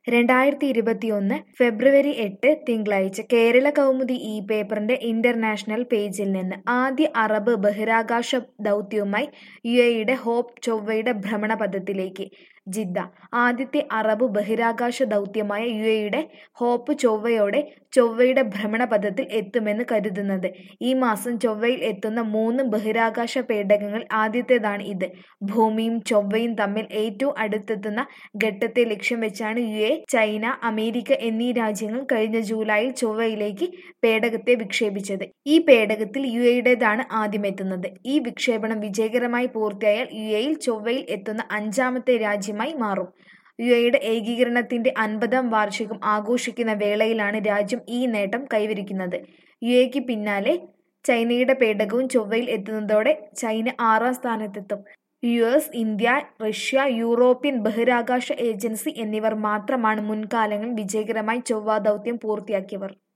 രണ്ടായിരത്തി ഇരുപത്തിയൊന്ന് ഫെബ്രുവരി എട്ട് തിങ്കളാഴ്ച കേരള കൗമുദി ഈ പേപ്പറിന്റെ ഇന്റർനാഷണൽ പേജിൽ നിന്ന് ആദ്യ അറബ് ബഹിരാകാശ ദൗത്യവുമായി യു എയുടെ ഹോപ്പ് ചൊവ്വയുടെ ഭ്രമണപഥത്തിലേക്ക് ജിദ്ദ ആദ്യത്തെ അറബ് ബഹിരാകാശ ദൗത്യമായ യു എയുടെ ഹോപ്പ് ചൊവ്വയോടെ ചൊവ്വയുടെ ഭ്രമണപഥത്തിൽ എത്തുമെന്ന് കരുതുന്നത് ഈ മാസം ചൊവ്വയിൽ എത്തുന്ന മൂന്ന് ബഹിരാകാശ പേടകങ്ങൾ ആദ്യത്തേതാണ് ഇത് ഭൂമിയും ചൊവ്വയും തമ്മിൽ ഏറ്റവും അടുത്തെത്തുന്ന ഘട്ടത്തെ ലക്ഷ്യം വെച്ചാണ് യു എ ചൈന അമേരിക്ക എന്നീ രാജ്യങ്ങൾ കഴിഞ്ഞ ജൂലൈയിൽ ചൊവ്വയിലേക്ക് പേടകത്തെ വിക്ഷേപിച്ചത് ഈ പേടകത്തിൽ യു എയുടേതാണ് ആദ്യമെത്തുന്നത് ഈ വിക്ഷേപണം വിജയകരമായി പൂർത്തിയായാൽ യു എയിൽ ചൊവ്വയിൽ എത്തുന്ന അഞ്ചാമത്തെ രാജ്യമായി മാറും യു എയുടെ ഏകീകരണത്തിന്റെ അൻപതാം വാർഷികം ആഘോഷിക്കുന്ന വേളയിലാണ് രാജ്യം ഈ നേട്ടം കൈവരിക്കുന്നത് യു എക്ക് പിന്നാലെ ചൈനയുടെ പേടകവും ചൊവ്വയിൽ എത്തുന്നതോടെ ചൈന ആറാം സ്ഥാനത്തെത്തും U S India Russia European ബഹിരാകാശ ഏജൻസി എന്നിവർ മാത്രമാണ് മുൻകാലങ്ങളിൽ വിജയകരമായി ചൊവ്വ ദൗത്യം പൂർത്തിയാക്കിയവർ